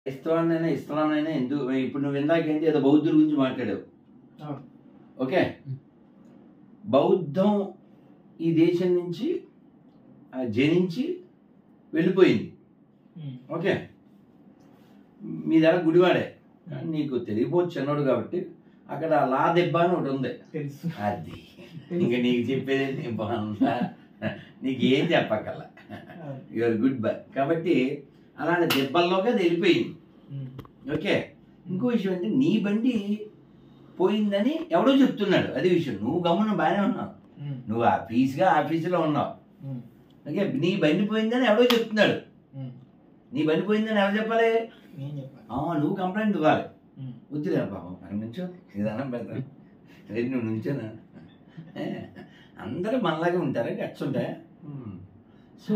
ఇస్లాంనైనా ఇస్లాంనైనా ఎందుకు ఇప్పుడు నువ్వు ఇందాక ఏంటి ఏదో బౌద్ధుల గురించి మాట్లాడావు అవును. ఓకే బౌద్ధం ఈ దేశం నుంచి ఆ, జనించి వెళ్ళిపోయింది ఉమ్. ఓకే మీ దగ్గర గుడివాడే కానీ నీకు తెలియపోవచ్చు చిన్నోడు కాబట్టి అక్కడ లా దెబ్బ అని ఒకటి ఉంది తెలుసు అది ఇంకా నీకు చెప్పేది నేను బాగుందా నీకు ఏం చెప్పక్కల అవును. యువర్ గుడ్ బై కాబట్టి అలాంటి దెబ్బల్లోకి అది వెళ్ళిపోయింది ఉమ్. ఓకే ఇంకో విషయం అంటే నీ బండి పోయిందని ఎవడో చెప్తున్నాడు అది విషయం నువ్వు గమనం బాగానే ఉన్నావు ఉమ్. నువ్వు ఆఫీస్గా ఆఫీసులో ఉన్నావు ఉమ్. ఓకే నీ బండి పోయిందని ఎవడో చెప్తున్నాడు ఉమ్. నీ బండి పోయిందని ఎవరు చెప్పాలి నేను చెప్పాను ఆ, నువ్వు కంప్లైంట్ ఇవ్వాలి ఉమ్. వద్దులే బాబు మరి నుంచో నిదానం పెడతాను రేపు నువ్వు నుంచోనా ఏ, అందరూ మనలాగే ఉంటారా గట్స్ ఉంటాయా సో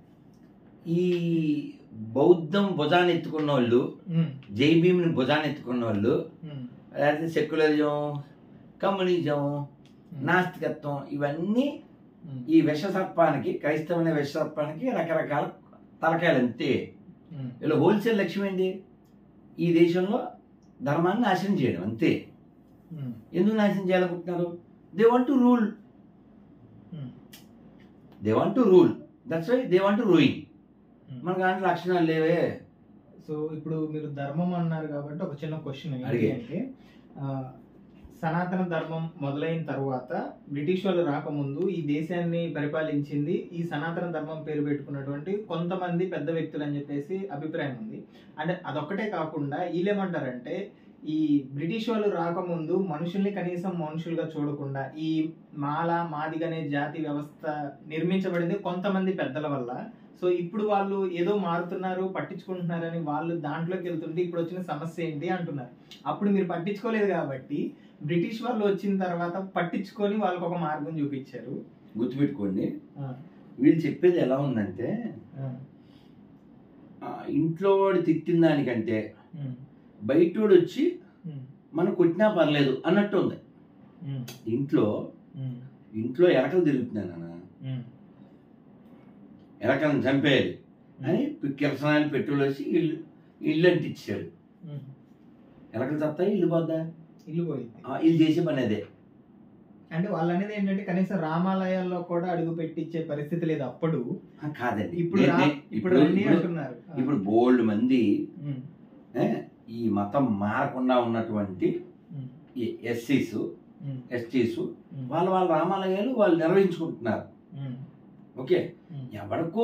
ఈ బౌద్ధం భుజాన్ని ఎత్తుకున్న వాళ్ళు ఉమ్. జై భీమ్ని భుజాన్ని ఎత్తుకున్న వాళ్ళు ఉమ్. లేకపోతే సెక్యులరిజం కమ్యూనిజం ఉమ్. నాస్తికత్వం ఇవన్నీ ఉమ్. ఈ విష సర్పానికి క్రైస్తవమైన విష సర్పానికి రకరకాల తలకాయలు అంతే ఉమ్. వీళ్ళ హోల్సేల్ లక్ష్యం ఏంటి ఈ దేశంలో ధర్మాన్ని నాశనం చేయడం అంతే ఉమ్. ఎందుకు నాశనం చేయాలనుకుంటున్నారు they want to rule um. They want to rule that's why they want to ruin um. మనకు అలాంటి లక్షణాలు లేవే సో ఇప్పుడు మీరు ధర్మం అన్నారు కాబట్టి ఒక చిన్న క్వశ్చన్ ఏంటి అడిగే. అంటే ఆ, సనాతన ధర్మం మొదలైన తర్వాత బ్రిటిష్ వాళ్ళు రాకముందు ఈ దేశాన్ని పరిపాలించింది ఈ సనాతన ధర్మం పేరు పెట్టుకున్నటువంటి కొంతమంది పెద్ద వ్యక్తులు అని చెప్పేసి అభిప్రాయం ఉంది అంటే అదొక్కటే కాకుండా వీళ్ళేమంటారంటే ఈ బ్రిటిష్ వాళ్ళు రాకముందు మనుషుల్ని కనీసం మనుషులుగా చూడకుండా ఈ మాల మాదిగనే జాతి వ్యవస్థ నిర్మించబడింది కొంతమంది పెద్దల వల్ల సో ఇప్పుడు వాళ్ళు ఏదో మారుతున్నారు పట్టించుకుంటున్నారని వాళ్ళు దాంట్లోకి వెళ్తుంటే ఇప్పుడు వచ్చిన సమస్య ఏంటి అంటున్నారు అప్పుడు మీరు పట్టించుకోలేదు కాబట్టి బ్రిటిష్ వాళ్ళు వచ్చిన తర్వాత పట్టించుకొని వాళ్ళకి ఒక మార్గం చూపించారు గుర్తుపెట్టుకోండి ఆ, వీళ్ళు చెప్పేది ఎలా ఉందంటే ఆ, ఆ, ఇంట్లో వాడు తిట్టిన దానికంటే ఉమ్, బయటోడు వచ్చి ఉమ్, మనం కొట్టినా పర్లేదు అన్నట్టు ఉంది ఉమ్, ఇంట్లో ఉమ్, ఇంట్లో ఎలకలు తిరుగుతున్నాను నాన్న ఉమ్, ఎలకలను చంపేయాలి అని కిరసనాలు పెట్రోల్ వేసి ఇల్లు ఇల్లు అంటించాడు ఉమ్. ఎలకలు చస్తాయి ఇల్లు పోద్దా ఇల్లు పోయింది ఆ, ఇల్లు చేసే పని అదే అంటే వాళ్ళు అనేది ఏంటంటే కనీసం రామాలయాల్లో కూడా అడుగు పెట్టించే పరిస్థితి లేదు అప్పుడు ఆ, కాదండి ఇప్పుడు నేను- రా- నేను- ఇప్పుడు ఇప్పుడు రండి ఇప్పుడు- అంటున్నారు ఆ, ఇప్పుడు బోల్డ్ మంది ఉమ్, ఏ, ఈ మతం మారకుండా ఉన్నటువంటి ఉమ్, ఈ ఎస్సీస్ ఉమ్, ఎస్టీస్ ఉమ్, వాళ్ళ వాళ్ళ రామాలయాలు వాళ్ళు నిర్వహించుకుంటున్నారు ఉమ్, ఓకే ఉమ్, ఎవరికో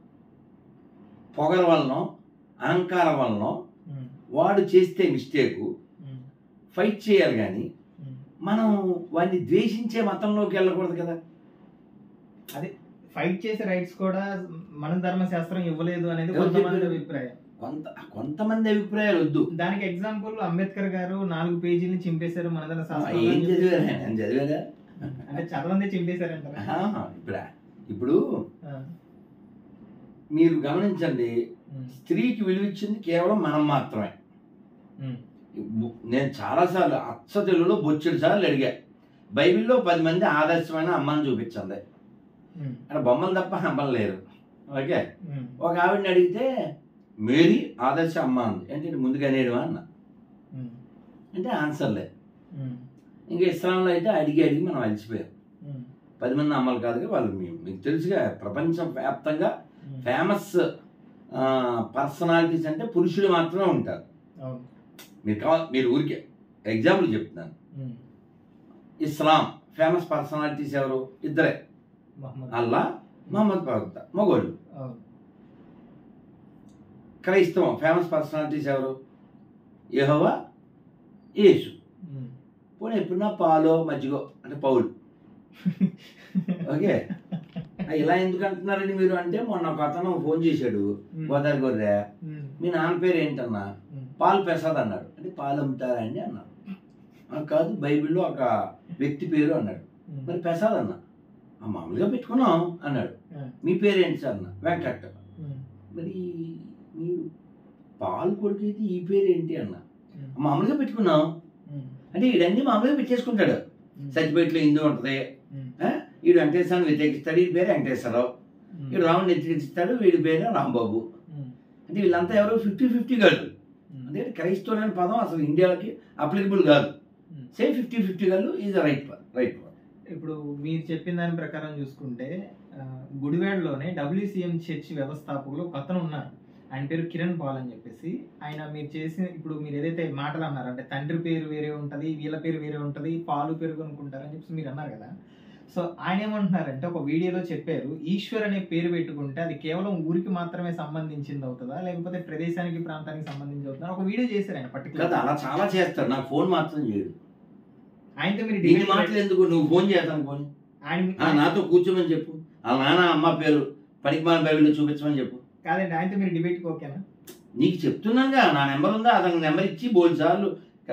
పొగల వలన అహంకారం వలన ఉమ్, వాడు చేస్తే మిస్టేకు ఉమ్, ఫైట్ చేయాలి కానీ ఉమ్. మనం వాడిని ద్వేషించే మతంలోకి వెళ్ళకూడదు కదా ఫైట్ చేసే రైట్స్ కూడా మన ధర్మశాస్త్రం ఇవ్వలేదు అనేది ఎవరు కొంతమంది చెప్పారు? అభిప్రాయం కొంత కొంతమంది అభిప్రాయాలు వద్దు దానికి ఎగ్జాంపుల్ అంబేద్కర్ గారు నాలుగు పేజీలు చింపేశారు మన ధర్మ ఆ, శాస్త్రం ఏం అని చెప్పి- చదివారా నేను చదివారా అంటే చదవందే చింపేశారంటారా ఆహా, ఇప్పుడా ఇప్పుడు ఆ, మీరు గమనించండి ఉమ్, స్త్రీకి విలువిచ్చింది కేవలం మనం మాత్రమే ఉమ్, బు- నేను చాలాసార్లు అచ్చ తెలుగులో బొచ్చుడు సార్లు అడిగా బైబిల్లో పది మంది ఆదర్శమైన అమ్మని చూపించండి ఉమ్, అక్కడ బొమ్మలు తప్ప అమ్మలు లేరు ఓకే ఉమ్, ఒక ఆవిడని అడిగితే మేరీ ఆదర్శ అమ్మ అంది ఏంటంటే ముందుగా అనేయడం అన్న ఉమ్, అంటే ఆన్సర్ లేదు ఉమ్, ఇంకా ఇస్లాంలో అయితే అడిగి అడిగి మనం అలసిపోయాం ఉమ్, పది మంది అమ్మలు కాదుగా వాళ్ళు మీ- మీకు తెలుసుగా ప్రపంచం వ్యాప్తంగా ఉమ్. ఫేమస్ పర్సనాలిటీస్ అంటే పురుషులు మాత్రమే ఉంటారు అవును మీరు కావాలి మీరు ఊరికే ఎగ్జాంపుల్ చెప్తున్నాను ఉమ్, ఇస్లాం ఫేమస్ పర్సనాలిటీస్ ఎవరు ఇద్దరే మహమ్మద్ అల్లా మహమ్మద్ ప్రవక్త మగోళ్ళు అవును క్రైస్తవం ఫేమస్ పర్సనాలిటీస్ ఎవరు యెహోవా యేసు ఉమ్. పోనీ ఎప్పుడన్నా పాలో మజ్జిగో అంటే పౌలు ఓకే ఆ, ఇలా ఎందుకు అంటున్నారండి మీరు అంటే మొన్న ఒక అతను ఫోన్ చేశాడు ఉమ్, గోదావరి గొర్రె ఉమ్, మీ నాన్న పేరు ఏంటన్నా ఉమ్, పాలు ప్రసాద్ అన్నాడు అంటే పాలు అమ్ముతారా అండి అన్నాడు "ఆ, కాదు బైబిల్లో ఒక వ్యక్తి పేరు అన్నాడు ఉమ్, మరి ప్రసాద్ అన్న "ఆ, మామూలుగా పెట్టుకున్నాం అన్నాడు ఆ, మీ పేరు ఏంటి సార్ అన్న వెంకట్ ఉమ్, మరి మీరు పాలు కొడుకైతే ఈ పేరు ఏంటి అన్న ఉమ్, మామూలుగా పెట్టుకున్నాం ఉమ్, అంటే ఈడన్నీ మామూలుగా పెట్టేసుకుంటాడు ఉమ్, సర్టిఫికేట్లో హిందూ ఉంటుంది ఉమ్, వీడు వెంకటేశ్వరాన్ని వ్యతిరేకిస్తాడు వీడి పేరు వెంకటేశ్వరరావు ఉమ్, వీడు రాముని వ్యతిరేకిస్తాడు వీడి పేరు రాంబాబు ఉమ్, అంటే వీళ్ళంతా ఎవరు ఫిఫ్టీ ఫిఫ్టీ కాదు ఉమ్. అందుకని క్రైస్తవుడు అనే పదం అసలు ఇండియాకి అప్లికబుల్ కాదు ఉమ్. సేమ్ ఫిఫ్టీ ఫిఫ్టీ కాదు ఈజ్ రైట్ రైట్ ఇప్పుడు మీరు చెప్పిన దాని ప్రకారం చూసుకుంటే ఆ, గుడివాడలోనే డబ్ల్యూసిఎం చర్చ్ వ్యవస్థాపకులు ఒక అతను ఉన్నారు ఆయన పేరు కిరణ్ పాల్ అని చెప్పేసి ఆయన మీరు చేసిన ఇప్పుడు మీరు ఏదైతే మాటలు అన్నారు అంటే తండ్రి పేరు వేరే ఉంటది వీళ్ళ పేరు వేరే ఉంటది పాలు పేరు కొనుక్కుంటారు అని చెప్పేసి మీరు అన్నారు కదా సో ఆయన ఏమంటున్నారంటే ఒక వీడియోలో చెప్పారు ఈశ్వర్ అనే పేరు పెట్టుకుంటే అది కేవలం ఊరికి మాత్రమే సంబంధించింది అవుతుందా లేకపోతే ప్రదేశానికి ప్రాంతానికి సంబంధించి అవుతుందా ఒక వీడియో చేశారు ఆయన కదా పర్టికులర్ అలా చాలా చేస్తాడు నాకు ఫోన్ మాత్రం చేయడు ఆయనతో మీరు దీని debate- మాటలు ఎందుకు నువ్వు ఫోన్ చేస్తాను ఫోన్ ఆయన ఆ, నాతో కూర్చోమని చెప్పు వాళ్ళ నాన్న అమ్మ పేరు పనికిమాల బైబిల్లో చూపించమని చెప్పు కాదండి ఆయనతో మీరు డిబేట్కి ఓకేనా నీకు చెప్తున్నానుగా నా నెంబర్ ఉందా అతనికి నెంబర్ ఇచ్చి బోల్ సార్లు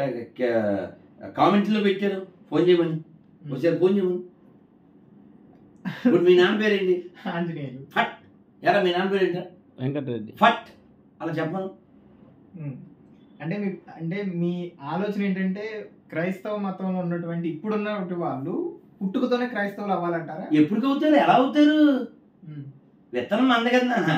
కామెంట్లో పెట్టారు ఫోన్ చేయమని ఒకసారి ఫోన్ చేయమని ఇప్పుడు మీ నాన్న పేరేంటి ఆంజనేయులు ఫట్ ఎలా మీ నాన్న పేరేంట వెంకటరెడ్డి ఫట్ అలా చెప్పను ఉమ్. అంటే మీ అంటే మీ ఆలోచన ఏంటంటే క్రైస్తవ మతంలో ఉన్నటువంటి ఇప్పుడున్నటువంటి వాళ్ళు పుట్టుకతోనే క్రైస్తవులు అవ్వాలంటారా ఎప్పుడు అవుతారు ఎలా అవుతారు ఉమ్. విత్తనం మంద కదా నాన్న.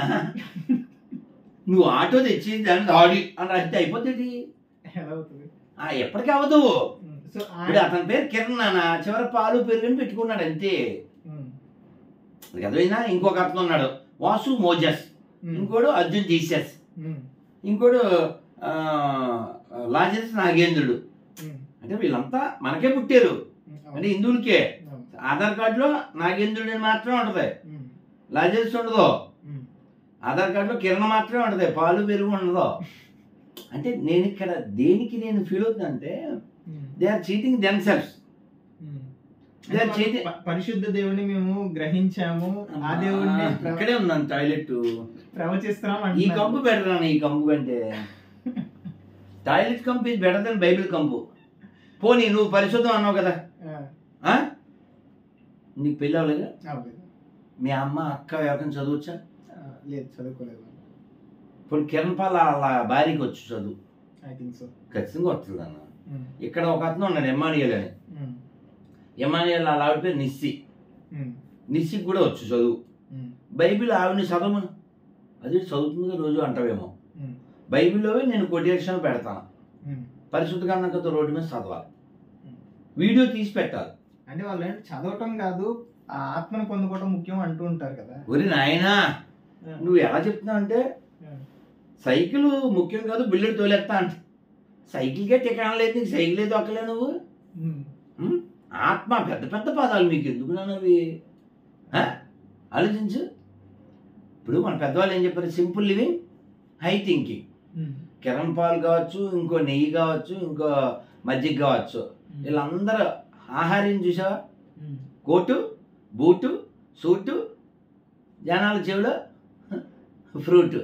నువ్వు ఆటో తెచ్చి దాన్ని ఆడి అని రాస్తే అయిపోతుంది ఎలా అవుతుంది ఆ, ఎప్పటికీ అవ్వదు ఉమ్. సో ఇప్పుడు అతని పేరు కిరణ్ నాన్న చివరి పాలు పెరుగని పెట్టుకున్నాడు అంతే ఉమ్. అది అర్థమైందా ఇంకొక అతను ఉన్నాడు వాసు మోజస్ ఉమ్. ఇంకోడు అర్జున్ జీసస్ ఉమ్. ఇంకోడు ఆ, లాజెస్ నాగేంద్రుడు ఉమ్. అంటే వీళ్ళంతా మనకే పుట్టారు ఉమ్. అంటే హిందువులకే అవును. ఆధార్ కార్డులో నాగేంద్రుడు అని మాత్రమే ఉంటుంది ఉమ్. లాజెస్ ఉండదు ఉమ్. ఆధార్ కార్డులో కిరణ్ మాత్రమే ఉంటుంది పాలు పెరుగు ఉండదు అంటే నేను ఇక్కడ దేనికి నేను ఫీల్ అవుతుందంటే um. They are cheating themselves um. They are అంటే cheating. ప- పరిశుద్ధ దేవుని మేము గ్రహించాము ఆ దేవుడిని ప్ర- ఇక్కడే ఉన్నాను టాయిలెట్ ప్రవచిస్తున్నాం ఈ అంటున్నారు. కంపు బెటర్ అన్న ఈ కంపు కంటే టాయిలెట్ కంపు ఇది బెటర్ దెన్ బైబిల్ కంపు పోనీ నువ్వు పరిశుద్ధం అన్నావు కదా ఆ, ఆ? నీకు పెళ్ళి అవ్వలేదా అవ్వలేదు. మీ అమ్మ అక్క ఎవరికైనా చదవచ్చా ఆ, లేదు చదువుకోలేదు ఇప్పుడు కిరణ్ పాల వాళ్ళ భార్యకి వచ్చు చదువు ఐ థింక్ సో ఖచ్చితంగా వస్తుంది అన్న ఇక్కడ ఒక అతను ఉన్నాడు ఎమ్మానియల్ అని ఎమ్మానియల్ వాళ్ళ ఆవిడ పేరు నిస్సి నిస్సికి కూడా వచ్చు చదువు బైబిల్ ఆవిడని చదవమను అది చదువుతుందిగా రోజు అంటావేమో బైబిల్లో నేను కొటేషన్ పెడతాను పరిశుద్ధ కన్నకతో రోడ్డు మీద చదవాలి వీడియో తీసి పెట్టాలి అంటే వాళ్ళు ఏంటి చదవటం కాదు ఆ ఆత్మను పొందుకోవటం ముఖ్యం అంటూ ఉంటారు కదా ఒరి నాయనా నువ్వు ఎలా చెప్తున్నావు అంటే సైకిల్ ముఖ్యం కాదు బిల్లుడు తోలేస్తా అంటే సైకిల్కే టికాణం లేదు నీకు సైకిల్ లేదు ఒక్కలే నువ్వు ఉమ్. ఉం? ఆత్మ పెద్ద పెద్ద పదాలు మీకు ఎందుకు నాన్న అవి ఆ? ఆలోచించు ఇప్పుడు మన పెద్దవాళ్ళు ఏం చెప్పారు simple living high thinking um. Kiran Paul కావచ్చు ఇంకో నెయ్యి కావచ్చు ఇంకో మజ్జిగ కావచ్చు వీళ్ళందరూ ఆహారం చూసావా ఉమ్. కోటు బూటు సూటు జనాల చెవిలో ఫ్రూట్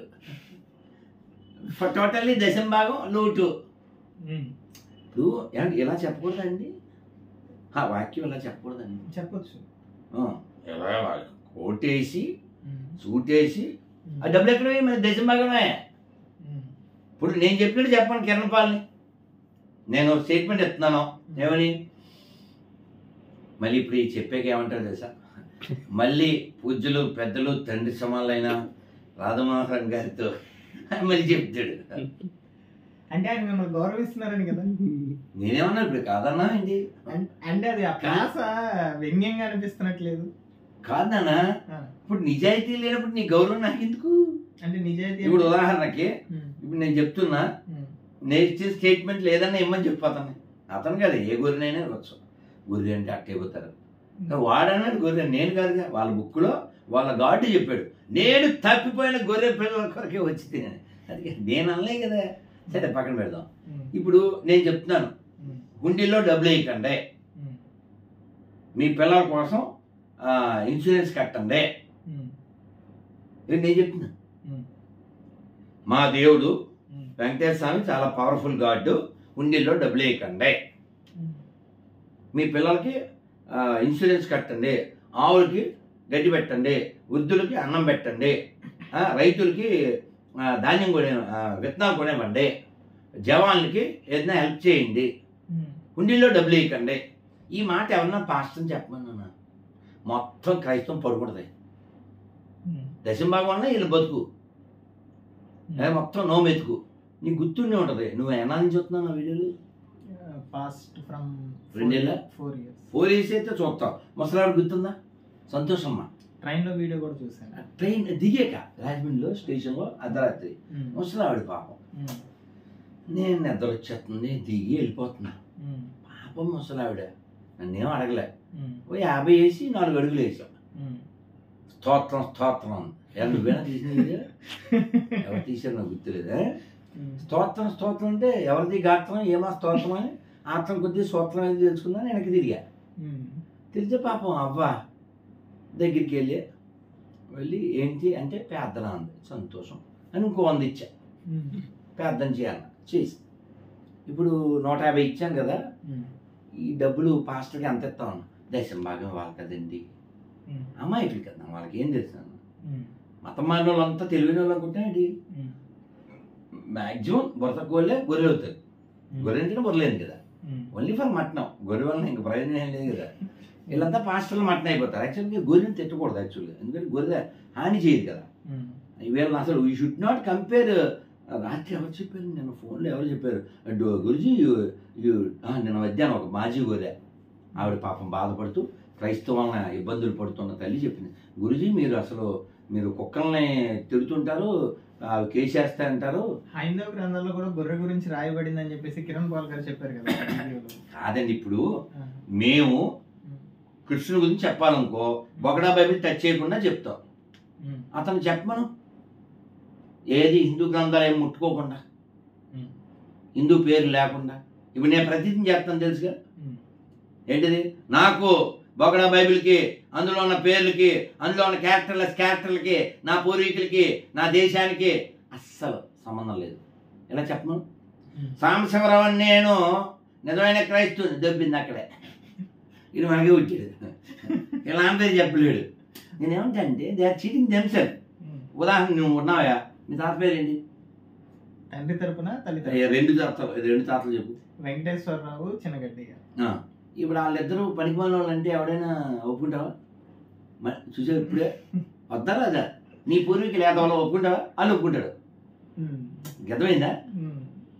టోటల్లీ దశం భాగం లూటు ఉమ్. ఇప్పుడు ఏమంటే ఇలా చెప్పకూడదండి ఆ వాక్యం ఇలా చెప్పకూడదండి చెప్పొచ్చు ఆ, ఇలా ఇలా కోటేసి ఉమ్. సూటేసి ఉమ్. ఆ డబ్బులు ఎక్కడ మన దశం భాగమే ఉమ్. ఇప్పుడు నేను చెప్పినట్టు చెప్పండి కిరణ్ పాల్ని నేను స్టేట్మెంట్ ఇస్తున్నాను ఏమని మళ్ళీ ఇప్పుడు ఈ చెప్పాక ఏమంటారు తెలుసా మళ్ళీ పూజ్యులు పెద్దలు తండ్రి సమాలైన రాధమోహన్ గారితో మళ్ళీ చెప్తాడు అంటే ఆయన మిమ్మల్ని గౌరవిస్తున్నారని కదా నేనేమన్నా ఇప్పుడు కాదన్నా ఏంటి అం- అంటే అది ఆ ప్రాస వ్యంగ్యంగా అనిపిస్తున్నట్లేదు కాదు నాన్న ఆ. ఇప్పుడు నిజాయితీ లేనప్పుడు నీ గౌరవం నాకు ఎందుకు అంటే నిజాయితీ ఇప్పుడు ఉదాహరణకి ఉమ్. ఇప్పుడు నేను చెప్తున్నా ఉమ్. నేను ఇచ్చిన స్టేట్మెంట్ లేదన్నా ఇమ్మని చెప్పు అతన్ని అతను కాదు ఏ గొర్రెనైనా ఇవ్వచ్చు గొర్రె అంటే అట్టయిపోతారు వాడన్నాడు గొర్రె నేను కాదుగా వాళ్ళ బుక్లో వాళ్ళ గాడు చెప్పాడు నేను తప్పిపోయిన గొర్రె పిల్లల కొరకే వచ్చి తినాను అది నేను అనలే కదా సరే పక్కన పెడదాం ఉమ్. ఇప్పుడు నేను చెప్తున్నాను ఉమ్. హుండీలో డబ్బులు వేయకండి ఉమ్. మీ పిల్లల కోసం ఆ, ఇన్సూరెన్స్ కట్టండి ఉమ్. ఇది నేను చెప్తున్నా ఉమ్. మా దేవుడు ఉమ్. వెంకటేశ్వర స్వామి చాలా పవర్ఫుల్ గాడ్ హుండీలో డబ్బులు వేయకండి ఉమ్. మీ పిల్లలకి ఆ, ఇన్సూరెన్స్ కట్టండి ఆవులకి గడ్డి పెట్టండి వృద్ధులకి అన్నం పెట్టండి ఆ, రైతులకి ఆ, ధాన్యం కొనే ఆ, విత్తనాలు కొనేవ్వండి జవాన్లకి ఏదైనా హెల్ప్ చేయండి ఉమ్. హుండీలో డబ్బులు వేయకండి ఈ మాట ఎవరన్నా పాస్టర్ని చెప్పమన్నా మొత్తం క్రైస్తవం పడుకుంటుంది ఉమ్. దశంభాగం వల్ల వీళ్ళు బతుకు ఏ మొత్తం నో మెతుకు నీకు గుర్తుండే ఉంటుంది నువ్వు ఎలా నుంచి చూస్తున్నావు నా వీడియోలు పాస్ట్ ఫ్రమ్ రెండేళ్ళ? ఫోర్ ఇయర్స్ ఫోర్ ఇయర్స్ అయితే చూస్తావు ముసలావిడ గుర్తుందా సంతోషమ్మా ట్రైన్ లో వీడియో కూడా చూసాను ట్రైన్ దిగాక రాజమండ్రిలో స్టేషన్లో అర్ధరాత్రి ఉమ్, ముసలావిడ పాపం ఉమ్, నేను నిద్ర వచ్చేస్తుంది దిగి వెళ్ళిపోతున్నా ఉమ్, పాపం ముసలావిడ నన్నేం అడగలే ఉమ్, ఓ యాభై వేసి నాలుగు అడుగులు వేసాం ఉమ్. స్తోత్రం స్తోత్రం అంది. ఏ నువ్వేనా తీసినది ఎవరు తీసారు నాకు గుర్తులేదా ఉమ్, స్తోత్రం స్తోత్రం అంటే ఎవరిది గాత్రం ఏమా స్తోత్రం అని ఆత్రం కొద్ది స్తోత్రం అనేది తెలుసుకుందా వెనక్కి తిరిగా ఉమ్, తెలిసే పాపం అవ్వ దగ్గరికి వెళ్ళి వెళ్ళి ఏంటి అంటే పేదన అంది సంతోషం అని ఇంకో వంద ఇచ్చా ఉమ్, పేదం చేయాలి చేసి ఇప్పుడు నూట యాభై ఇచ్చాను కదా ఉమ్, ఈ డబ్బులు పాస్టర్కి ఎంత ఇస్తాను దశం భాగం వాళ్ళు కదండి ఉమ్, అమ్మాయికి కదా వాళ్ళకి ఏం తెలుసు ఉమ్, మతం మారిన వాళ్ళంతా తెలివైన వాళ్ళు అనుకుంటానండి ఉమ్, మ్యాక్సిమం బురత కోళ్ళే గొర్రెలు అవుతాయి ఉమ్, గొర్రె అంటే బుర్రలేదు కదా ఉమ్, ఓన్లీ ఫర్ మటనం గొర్రె వలన ఇంకా ప్రయోజనం ఏం లేదు కదా వీళ్ళంతా పాస్టర్లు మటన్ అయిపోతారు యాక్చువల్గా గొర్రెని తిట్టకూడదు యాక్చువల్గా ఎందుకంటే గొర్రె హాని చేయదు కదా ఉమ్, వీళ్ళని అసలు యూ షుడ్ నాట్ కంపేర్ రాత్రి ఎవరు చెప్పారు నేను ఫోన్లో ఎవరు చెప్పారు "డు- గురుజీ యు- యు- ఆ, నిన్న మధ్యాహ్నం ఒక మాజీ గొర్రె ఆవిడ పాపం బాధపడుతూ క్రైస్తవం ఇబ్బందులు పడుతున్న తల్లి చెప్పింది గురుజీ మీరు అసలు మీరు కుక్కల్ని తిడుతుంటారు అవి కేసేస్తాయంటారు హైందవ గ్రంథాల్లో కూడా గొర్రె గురించి రాయబడింది అని చెప్పేసి కిరణ్ పాల్ గారు చెప్పారు కదా ఆ వీడియోలో కాదండి ఇప్పుడు ఆ, మేము ఉమ్, కృష్ణుని గురించి చెప్పాలనుకో బొగడా బైబిల్ టచ్ చేయకుండా చెప్తాం ఉమ్, అతను చెప్పమను ఏది హిందూ గ్రంథాలు ఏం ముట్టుకోకుండా ఉమ్, హిందూ పేరు లేకుండా ఇప్పుడు నేను ప్రతిజ్ఞ చేస్తాను తెలుసుగా ఉమ్, ఏంటిది నాకు బొగడా బైబిల్కి అందులో ఉన్న పేర్లకి అందులో ఉన్న క్యారెక్టర్లెస్ క్యారెక్టర్లకి నా పూర్వీకులకి నా దేశానికి అస్సలు సంబంధం లేదు ఎలా చెప్పను ఉమ్. సాంబశివరావు అని నేను నిజమైన క్రైస్తవుని దెబ్బింది అక్కడే ఇది మనకే వచ్చాడు ఇలా పేరు చెప్పలేడు నేనేమంటా అంటే they are cheating themselves um. ఉదాహరణ నువ్వు ఉన్నావా మీ తాత పేరు ఏంటి తండ్రి తరపున తల్లి ఏ, తరపున రెండు తాతలు రెండు తాతలు చెప్పు వెంకటేశ్వరరావు చిన్నగడ్డి గారు ఆ, ఇప్పుడు వాళ్ళిద్దరూ పనికి వాళ్ళు అంటే ఎవడైనా ఒప్పుకుంటావా మ- చూసావు ఇప్పుడే వద్దా రాదా నీ పూర్వీకులు ఏదవాలో ఒప్పుకుంటావా వాళ్ళు ఒప్పుకుంటాడు ఉమ్, గతమైందా ఉమ్,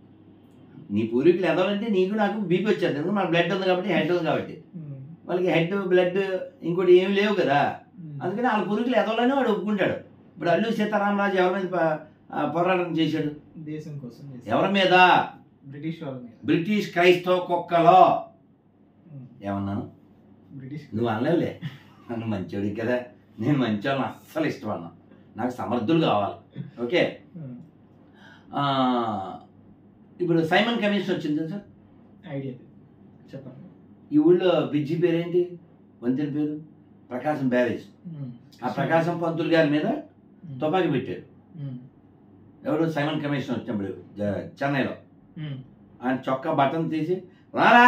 నీ పూర్వీకులు ఎదవాలంటే నీకు నాకు బీపీ వచ్చేది ఎందుకంటే మన బ్లడ్ ఉంది కాబట్టి హెడ్ ఉంది కాబట్టి ఉమ్, వాళ్ళకి హెడ్ బ్లడ్ ఇంకోటి ఏమి లేవు కదా ఉమ్. అందుకని వాళ్ళ పూర్వీకులు ఎదవాలని వాడు ఒప్పుకుంటాడు ఇప్పుడు అల్లు సీతారామరాజు ఎవరి మీద ప- ఆ, పోరాటం చేశాడు దేశం కోసం చేశారు. ఎవరి మీద బ్రిటిష్ వాళ్ళ మీద బ్రిటిష్ క్రైస్తవ కుక్కలో ఉమ్, ఏమన్నాను బ్రిటిష్ నువ్వు అనలేవులే నన్ను మంచోడికి కదా నేను మంచోళ్ళని అస్సలు ఇష్టపడను నాకు సమర్థులు కావాలి ఓకే ఉమ్, ఆ, ఇప్పుడు సైమన్ కమిషన్ వచ్చింది సార్ ఐడియా లేదు. చెప్పండి ఈ ఊళ్ళో బ్రిడ్జి పేరేంటి వంతెన పేరు ప్రకాశం బ్యారేజ్ ఉమ్, ఆ ప్రకాశం పంతులు గారి మీద ఉమ్, తుపాకీ పెట్టారు ఉమ్, ఎవరు సైమన్ కమిషన్ వచ్చినప్పుడు జ- చెన్నైలో ఉమ్, ఆయన చొక్కా బటన్ తీసి రారా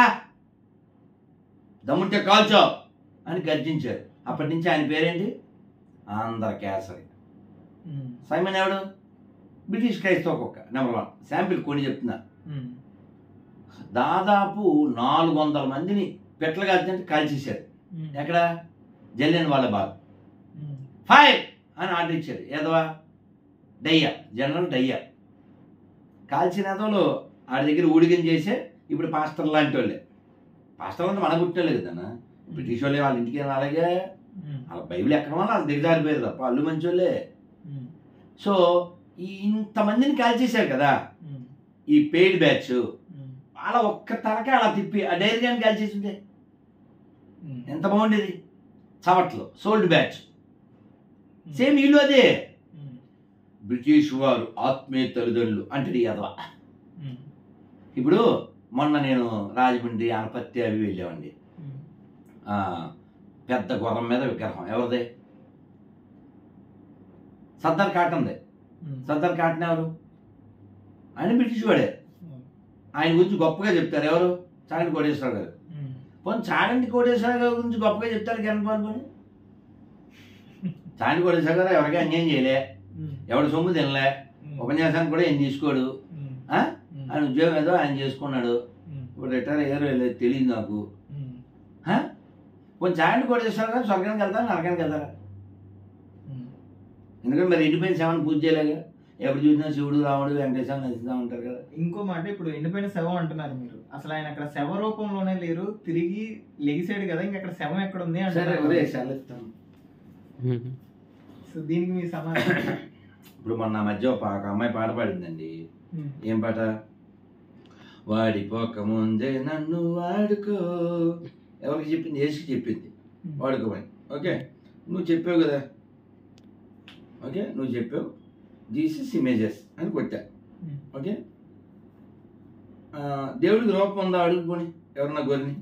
దమ్ముంటే కాల్చో అని గర్జించారు అప్పటి నుంచి ఆయన పేరేంటి ఆంధ్ర కేసరి ఉమ్, సైమన్ ఎవడు బ్రిటిష్ క్రైస్తవ కుక్క నెంబర్ వన్ శాంపిల్ కొని చెప్తున్నా ఉమ్, దాదాపు నాలుగు వందల మందిని పెట్ల కాల్చినట్టు కాల్చేశారు ఉమ్, ఎక్కడ జల్లిన వాళ్ళ బాగా ఉమ్, ఫైర్ అని ఆర్డర్ ఇచ్చారు ఏదవా డయ్య జనరల్ డయ్య కాల్చిన ఎదవలు ఆడి దగ్గర ఊడిగం చేసే ఇప్పుడు పాస్టర్ లాంటి వాళ్ళే పాస్టర్ అంటే మన గుట్టలే కదన్నా బ్రిటిష్ వాళ్ళే వాళ్ళ ఇంటికి అలాగే ఉమ్, వాళ్ళ బైబిల్ ఎక్కడ వల్ల వాళ్ళ దిగజారిపోయారు తప్ప అల్లు మంచి వాళ్ళే ఉమ్, సో ఈ ఇంతమందిని కాల్చేశారు కదా ఉమ్, ఈ పెయిడ్ బ్యాచ్ ఉమ్, అలా ఒక్క తలకే అలా తిప్పి ఆ డైరీ కానీ కాల్చేసి ఉంటే ఉమ్, ఎంత బాగుండేది చవట్లు సోల్డ్ బ్యాచ్ ఉమ్, సేమ్ ఇల్లు అదే ఉమ్, బ్రిటిష్ వారు ఆత్మీయ తల్లిదండ్రులు అంటే యాదవ ఉమ్, ఇప్పుడు మొన్న నేను రాజమండ్రి అనపత్తి అవి వెళ్ళామండి ఉమ్, ఆ, పెద్ద గుర్రం మీద విగ్రహం ఎవరిది సర్దార్ కాటన్ది ఉమ్, సర్దార్ కాటన్ ఎవరు ఆయన బ్రిటిష్ వాడే ఉమ్, ఆయన గురించి గొప్పగా చెప్తారు ఎవరు చాగంటి కోటేశ్వర గారు ఉమ్, పోనీ చాగంటి కోటేశ్వర గారి గురించి గొప్పగా చెప్తారు కిరణ్ పాల్గొని చాగంటి కోటేశ్వర గారు ఎవరికి అన్యాయం చేయలే ఉమ్, ఎవడు సొమ్ము తినలే ఉమ్, ఉపన్యాసానికి కూడా ఏం తీసుకోడు ఉమ్, ఆ? ఉమ్, ఆయన ఉద్యోగం ఏదో ఆయన చేసుకున్నాడు ఉమ్, ఇప్పుడు రిటైర్ అయ్యారో లేదు తెలియదు నాకు ఉమ్, హ? కొంచెం చాగంటి కోటేశ్వర గారు స్వర్గానికి వెళ్తారు నరకానికి వెళ్తారా ఉమ్, ఎందుకంటే మరి ఇండిపెండెన్స్ ఏమైనా పూజ చేయలేగా ఎప్పుడు చూసినా శివుడు రాముడు వెంకటేశ్వర నచ్చుతూ ఉంటారు కదా ఇంకో మాట ఇప్పుడు ఎండిపోయిన శవం అంటున్నారు మీరు అసలు ఆయన అక్కడ శవ రూపంలోనే లేరు తిరిగి లెగిసాడు కదా ఇంకా అక్కడ శవం ఎక్కడ ఉంది సరే అంటున్నారు ఒరే సెలెత్తాను సో దీనికి మీ సమాధానం ఇప్పుడు మొన్న మధ్య ఒక ఒక అమ్మాయి పాట పాడిందండి ఉమ్, ఏం పాట వాడిపోక ముందే నన్ను వాడుకో ఎవరికి చెప్పింది యేసుకి చెప్పింది ఉమ్, వాడుకోమని ఓకే నువ్వు చెప్పావు కదా ఓకే నువ్వు చెప్పావు జీసస్ ఇమేజెస్ అని కొట్టా ఉమ్, ఓకే ఆ, దేవుడికి రూపం ఉందా అడుగుపోని ఎవరన్నా గొర్రెని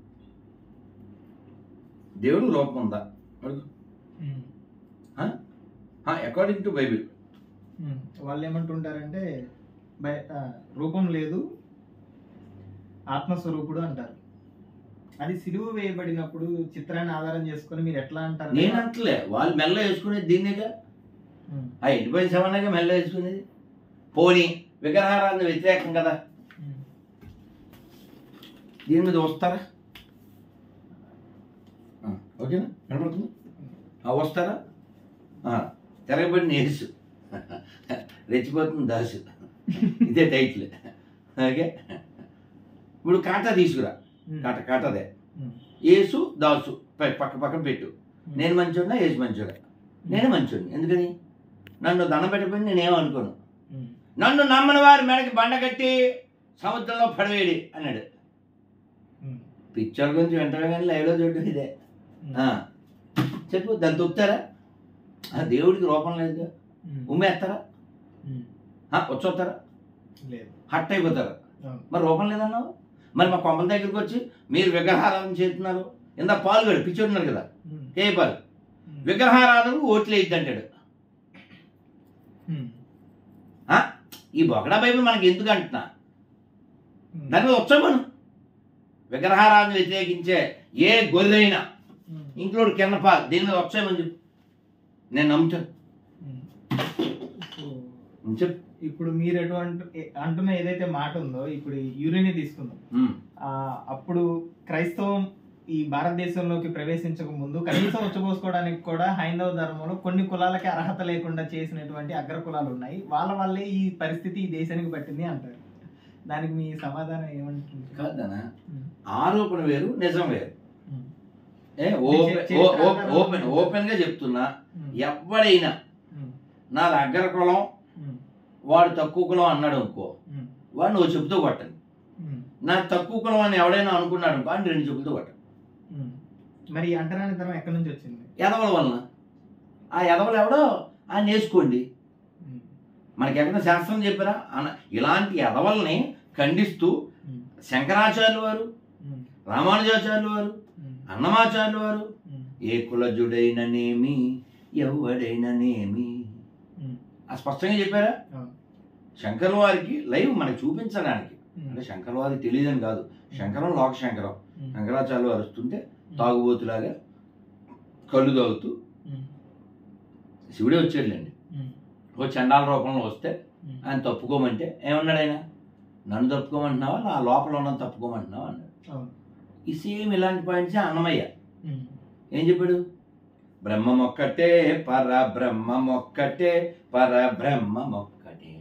దేవుడికి రూపం ఉందా అడుగు um, according to Bible um. వాళ్ళు ఏమంటుంటారంటే బయ- ఆ, రూపం లేదు ఆత్మస్వరూపుడు అంటారు అది సిలువ వేయబడినప్పుడు చిత్రాన్ని ఆధారం చేసుకొని మీరు ఎట్లా అంటారు నేను అంటలే వాళ్ళు మెల్ల వేసుకునేది దీన్నేగా ఉమ్, ఆ ఎండిపోయిన శవన్నగా మెల్ల వేసుకునేది పోనీ విగ్రహారాధన వ్యతిరేకం కదా ఉమ్, దీని మీద వస్తారా ఆ, ఓకేనా కనపడుతుంది ఆ, వస్తారా ఆ, తిరగబడిన యేసు రెచ్చిపోతుంది దాసు ఇదే టైటిల్ ఓకే ఇప్పుడు కాటా తీసుకురా ఉమ్, కాట కాటదే ఉమ్, యేసు దాసు పై- పక్క పక్కన పెట్టు నేను మంచోడినా యేసు మంచోడా నేను మంచోడిని ఎందుకని నన్ను దండం పెట్టకపోయి నేనేం అనుకోను ఉమ్, నన్ను నమ్మని వారి మెడకి బండ కట్టి సముద్రంలో పడవేడి అన్నాడు ఉమ్, పిక్చర్ గురించి వెంటనే కానీ లైవ్లో చూడటం ఇదే ఉమ్, ఆ, చెప్పు దాన్ని తొక్కుతారా ఆ, దేవుడికి రూపం లేదు ఉమ్, ఉమ్మేస్తారా ఉమ్, ఆ, వచ్చొస్తారా లేదు హట్ అయిపోతారా అవును. మరి రూపం లేదన్నావు మరి మా కొమ్మల దగ్గరికి వచ్చి మీరు విగ్రహారాధన చేస్తున్నారు ఇందా పాలు గడు పిచ్చోడున్నారు కదా ఉమ్, ఏ పాలు ఉమ్, విగ్రహారాధనకు ఓట్లు వేయద్దు అంటాడు ఉమ్, ఆ, ఈ బొగడా బైబిల్ మనకి ఎందుకు అంటున్నా ఉమ్, దాని మీద వచ్చామను విగ్రహారాధన వ్యతిరేకించే ఏ గొర్రెైనా ఉమ్, ఇంక్లూడ్ కిన్నపాల్ దీని మీద వచ్చామని చెప్పు నేను నమ్ముతాను ఉమ్. సో, చెప్పు ఇప్పుడు మీరు ఎటువంటి ఏ- అంటున్న ఏదైతే మాట ఉందో ఇప్పుడు యూరిని తీసుకుందాం ఉమ్. ఆ, అప్పుడు క్రైస్తవం ఈ భారతదేశంలోకి ప్రవేశించక ముందు కనీసం ఉచ్చబోసుకోవడానికి కూడా హైందవ ధర్మంలో కొన్ని కులాలకి అర్హత లేకుండా చేసినటువంటి అగ్ర కులాలు ఉన్నాయి వాళ్ళ వల్లే ఈ పరిస్థితి ఈ దేశానికి పట్టింది అంటారు దానికి మీ సమాధానం ఏమంటుంది కాదనా ఉమ్, ఆరోపణ వేరు నిజం వేరు ఉమ్, ఏ ఓపెన్ ఓ- ఓ- ఓపెన్ ఓపెన్ గా చెప్తున్నా ఉమ్, ఎవడైనా ఉమ్, నా దగ్గర కులం ఉమ్, వాడు తక్కువ కులం అన్నాడు అనుకో ఉమ్, వాడు నువ్వు చెబుతూ కొట్టండి ఉమ్, నా తక్కువ కులం అని ఎవడైనా అనుకున్నాడు అనుకో అని రెండు చెబుతూ కొట్టండి ఉమ్. మరి ఈ అంటరానితనం ఎక్కడి నుంచి వచ్చింది ఎదవల వలన ఆ ఎదవలు ఎవడో ఆయన వేసుకోండి ఉమ్, మనకి ఎక్కడ శాస్త్రం చెప్పారా అన ఇలాంటి ఎదవల్ని ఖండిస్తూ ఉమ్, శంకరాచార్యులు వారు ఉమ్, రామానుజాచార్యులు వారు ఉమ్, అన్నమాచార్యులు వారు ఉమ్, ఏ కులజుడైననేమి ఎవడైననేమి ఉమ్, ఆ స్పష్టంగా చెప్పారా అవును. శంకర్ల వారికి లైవ్ మనకి చూపించడానికి ఉమ్, అంటే శంకర్ల వారికి తెలియదని కాదు శంకరం లోక శంకరం ఉమ్, శంకరాచార్యులు వారు వస్తుంటే తాగుబోతులాగా కళ్ళు తాగుతూ ఉమ్, శివుడే వచ్చాడులేండి ఉమ్, ఓ చండాల రూపంలో వస్తే ఉమ్, ఆయన తప్పుకోమంటే ఏమన్నాడు ఆయన నన్ను తప్పుకోమంటున్నావా నా లోపల ఉన్న తప్పుకోమంటున్నావా అన్నాడు అవును. ఈ సేమ్ ఇలాంటి పాయింట్స్ అన్నమయ్య ఉమ్, ఏం చెప్పాడు బ్రహ్మమొక్కటే పర బ్రహ్మమొక్కటే పర బ్రహ్మమొక్కటే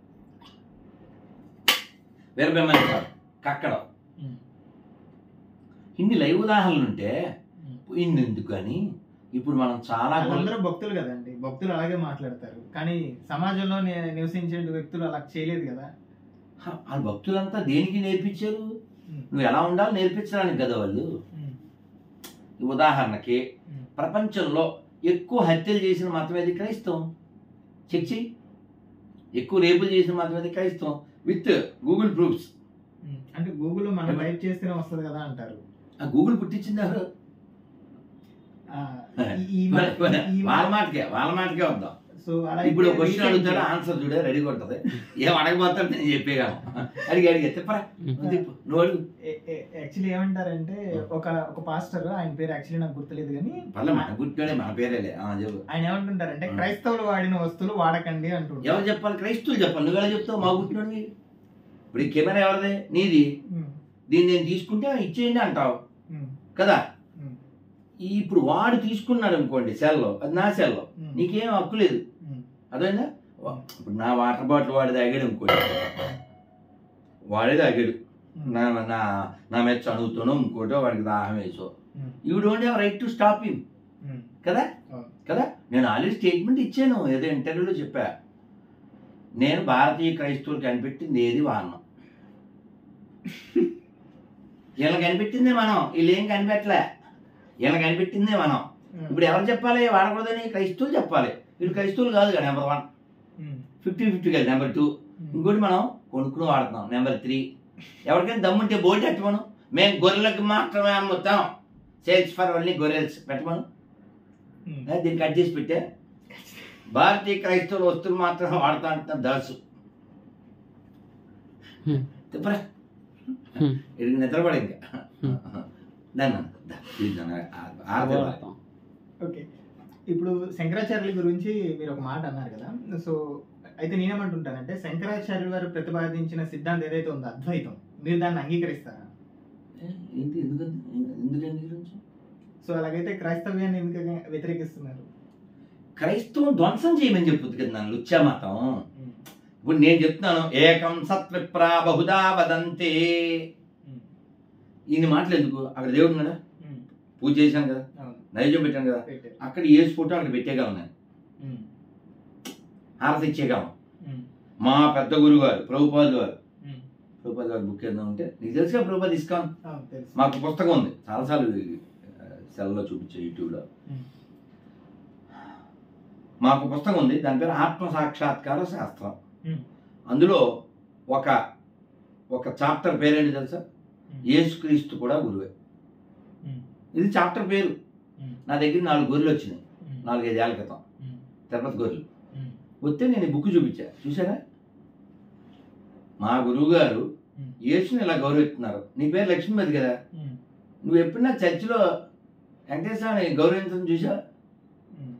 వేరే బ్రహ్మ కాదు కక్కడం ఉమ్, ఇన్ని లైవ్ ఉదాహరణలు ఉంటే ఉమ్. ఇన్ని ఎందుకు అని ఇప్పుడు మనం చాలా వాళ్ళందరూ భక్తులు కదండి భక్తులు అలాగే మాట్లాడతారు కానీ సమాజంలో ని- నివసించే వ్యక్తులు అలా చేయలేదు కదా వాళ్ళ భక్తులంతా దేనికి నేర్పించారు ఉమ్, నువ్వు ఎలా ఉండాలో నేర్పించడానికి కదా వాళ్ళు ఉమ్, ఈ ఉదాహరణకి ఉమ్, ప్రపంచంలో ఎక్కువ హత్యలు చేసిన మతం ఏది క్రైస్తవం చెక్ చెయ్యి ఎక్కువ రేపులు చేసిన మతం ఏది క్రైస్తవం విత్ గూగుల్ ప్రూఫ్స్ ఉమ్. అంటే గూగుల్లో మనం టైప్ చేస్తేనే వస్తుంది కదా అంటారు ఆ గూగుల్ పుట్టించింది ఎవరు ఆ, ఈ- ఈ మా- ఈ మా- వాళ్ళ మాటకే వాళ్ళ మాటకే వద్దాం సో అలా ఇప్పుడు అయితే క్వశ్చన్ recent- అడుగుతాడు ఆన్సర్ చూడే రెడీగా ఉంటుంది ఏం అడగబోతాడు నేను చెప్పేయగలను అడిగి అడిగి తిప్పరా నువ్వు తిప్పు నువ్వు అడుగు ఏ- ఏ- యాక్చువల్లీ ఏమంటారంటే ఒక ఒక పాస్టర్ ఆయన పేరు యాక్చువల్లీ నాకు గుర్తులేదు కానీ పర్లే మన గుర్తుడే మన పేరేలే ఆ, చెప్పు ఆయన ఏమంటుంటారంటే ఆ. క్రైస్తవులు వాడిన వస్తువులు వాడకండి అంటుంటారు ఎవరు చెప్పాలి క్రైస్తువులు చెప్పాలి నువ్వు ఎలా చెప్తావు మా గుర్తుడివి ఇప్పుడు ఈ కెమెరా ఎవరిదే నీది ఉమ్, దీన్ని నేను తీసుకుంటే ఇచ్చేయండి అంటావు ఉమ్, కదా ఉమ్, ఈ ఇప్పుడు వాడు తీసుకున్నాడు అనుకోండి సెల్లో అది నా సెల్లో ఉమ్, నీకేం హక్కు లేదు ఉమ్, అదైనా ఇప్పుడు నా వాటర్ బాటిల్ వాడి తాగాడు ఇంకోటి వాడే తాగాడు నా నా నా మీద చదువుతానో ఇంకోటో వాడికి దాహం వేసో um, you don't have right to stop him um, కదా అవును. కదా నేను ఆల్రెడీ స్టేట్మెంట్ ఇచ్చాను ఏదో ఇంటర్వ్యూలో చెప్పా నేను భారతీయ క్రైస్తవులు కనిపెట్టింది ఏది వాడను వీళ్ళని కనిపెట్టిందే మనం వీళ్ళు ఏం కనిపెట్టలే వీళ్ళని కనిపెట్టిందే మనం ఉమ్, ఇప్పుడు ఎవరు చెప్పాలి వాడకూడదని క్రైస్తవులు చెప్పాలి వీళ్ళు క్రైస్తవులు కాదు కదా number one um, fifty fifty కదా నెంబర్ టూ ఉమ్, ఇంకోటి మనం కొనుక్కుని వాడుతున్నాం నెంబర్ త్రీ ఎవరికైనా దమ్ముంటే బోర్డు పెట్టమను మేము గొర్రెలకు మాత్రమే అమ్ముతాం సేల్స్ ఫర్ ఓన్లీ గొర్రెల్స్ పెట్టమను ఉమ్. ఏ, దీన్ని కట్ చేసి పెట్టే భారతీయ క్రైస్తవుల వస్తువులు మాత్రం వాడుతా అంటున్నాం దాసు Hmm. చెప్పరా Hmm. ఇది నిద్రపడి ఇంకా Hmm. దాన్ని దా, ప్లీజ్ నాన్న, ఆ- ఆరతి ఇవ్వాలి. ఓకే ఇప్పుడు శంకరాచార్యుల గురించి మీరు ఒక మాట అన్నారు కదా సో అయితే నేనేమంటుంటానంటే శంకరాచార్యుల వారు ప్రతిపాదించిన సిద్ధాంతం ఏదైతే ఉందో అద్వైతం మీరు దాన్ని అంగీకరిస్తారా ఏ, ఏంటి ఎందుకంటే ఎందుకండి గురించి సో అలాగైతే క్రైస్తవ్యాన్ని ఎందుకు వ్యతిరేకిస్తున్నారు క్రైస్తవం ధ్వంసం చేయమని చెప్పుద్ది కదా నన్ను లుచ్చా మతం ఉమ్, ఇప్పుడు నేను చెప్తున్నాను ఏకం సత్విప్రా బహుదా వదంతే ఉమ్, ఇన్ని మాటలు ఎందుకు అక్కడ దేవుడు ఉన్నాడా ఉమ్, పూజ చేశాను కదా అవును నైవేద్యం పెట్టాను కదా పెట్టారు. అక్కడ ఏసు ఫోటో అక్కడ పెట్టేయగలను నేను ఉమ్, హారతి ఇచ్చేయగలను ఉమ్, మా పెద్ద గురువు గారు ప్రభుపాద్ గారు ఉమ్, ప్రభుపాద్ గారు బుక్ చేద్దాం అంటే నీకు తెలుసుగా ప్రభుపాద్ ఇస్కాన్ అవును తెలుసు మాకు పుస్తకం ఉంది చాలాసార్లు సెల్లో చూపించే యూట్యూబ్లో ఉమ్, మాకు పుస్తకం ఉంది దాని పేరు ఆత్మ సాక్షాత్కార శాస్త్రం ఉమ్, అందులో ఒక ఒక చాప్టర్ పేరేంటి తెలుసా ఉమ్, యేసుక్రీస్తు కూడా గురువే ఉమ్, ఇది చాప్టర్ పేరు ఉమ్, నా దగ్గర నాలుగు గొర్రెలు వచ్చినాయి ఉమ్, నాలుగైదేళ్ల క్రితం ఉమ్, తిరుపతి గొర్రెలు ఉమ్, వస్తే నేను ఈ బుక్ చూపించా చూసారా మా గురువు గారు ఉమ్, యేసుని ఇలా గౌరవిస్తున్నారు నీ పేరు లక్ష్మీపతి కదా ఉమ్, నువ్వు ఎప్పుడన్నా చర్చిలో వెంకటేశ్వరాన్ని గౌరవించడం చూసా ఉమ్.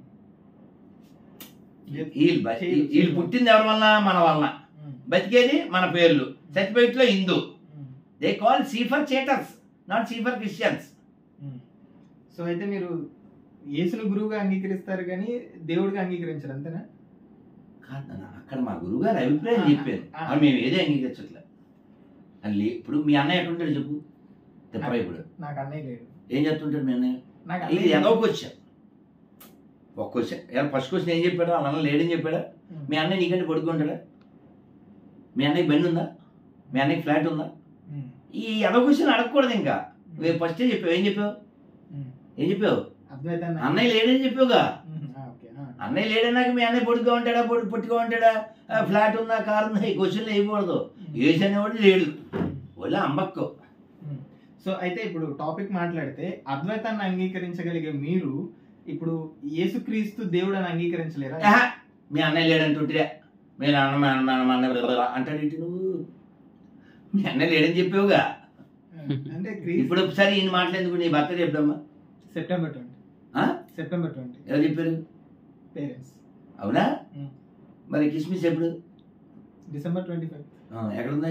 వీళ్ళు బ- చేయరు, వీళ్ళు చేయరు. పుట్టింది ఎవరి వలన మన వలన ఉమ్, బతికేది మన పేర్లు సర్టిఫికేట్ లో Hindu um, they call cipher cheaters not cipher Christians um. So అయితే మీరు యేసుని గురువుగా అంగీకరిస్తారు కానీ దేవుడిగా అంగీకరించరు అంతేనా కాదు నాన్న, అక్కడ మా గురువు గారి అభిప్రాయం ఆ, చెప్పాను ఆ. అది మేము ఏదే అంగీకరించట్లే అది ఇప్పుడు మీ అన్నయ్య ఎట్లుంటాడు చెప్పు తిప్పరా ఇప్పుడు నాకు అన్నయ్య లేడు ఏం చెప్తుంటాడు మీ అన్నయ్య నాకు ఇది అన్నయ్య ఏదో క్వశ్చన్ ఒక క్వశ్చన్ ఎలా ఫస్ట్ క్వశ్చన్ ఏం చెప్పాడు వాళ్ళ అన్న లేడని చెప్పాడా ఉమ్, మీ అన్నయ్య నీకంటే పడుకుంటాడా మీ అన్నయ్య బండి ఉందా మీ అన్నయ్య ఫ్లాట్ ఉందా ఉమ్, ఈ ఏదో క్వశ్చన్ అడగకూడదు ఇంకా ఉమ్, నువ్వు ఫస్టే చెప్పావు ఏం చెప్పావు ఉమ్. ఏం చెప్పావు అద్వైతాన్ని అన్నయ్య లేడని చెప్పావుగా ఉమ్, ఆ, ఓకే ఆ. అన్నయ్య లేడన్నాక మీ అన్నయ్య పొడుగ్గా ఉంటాడా పొడి పొట్టిగా ఉంటాడా ఆ, ఫ్లాట్ ఉందా కారు ఉందా ఈ క్వశ్చన్లు వేయకూడదు ఏసి అనేవాడు లేడు ఉమ్, ఒళ్ళ అంబక్కు ఉమ్. సో అయితే ఇప్పుడు టాపిక్ మాట్లాడితే అద్వైతాన్ని అంగీకరించగలిగే మీరు ఇప్పుడు యేసుక్రీస్తు దేవుడు అని అంగీకరించలేరా ఆహా, మీ అన్నయ్య లేడంటుంటే మీ నాన్న మా అన్న మా అన్న అంటాడేంటి నువ్వు మీ అన్నయ్య లేడని చెప్పావుగా అంటే క్రీస్తు ఇప్పుడు ఒకసారి ఈయన మాట్లాడేందుకు నీ బర్త్డే ఎప్పుడమ్మా సెప్టెంబర్ ట్వంటీ ఆ? సెప్టెంబర్ ట్వంటీ ఎవరు చెప్పారు పేరెంట్స్ అవునా ఉమ్. మరి కిస్మిస్ ఎప్పుడు డిసెంబర్ ట్వంటీ ఫైవ్ ఆ, ఎక్కడుంది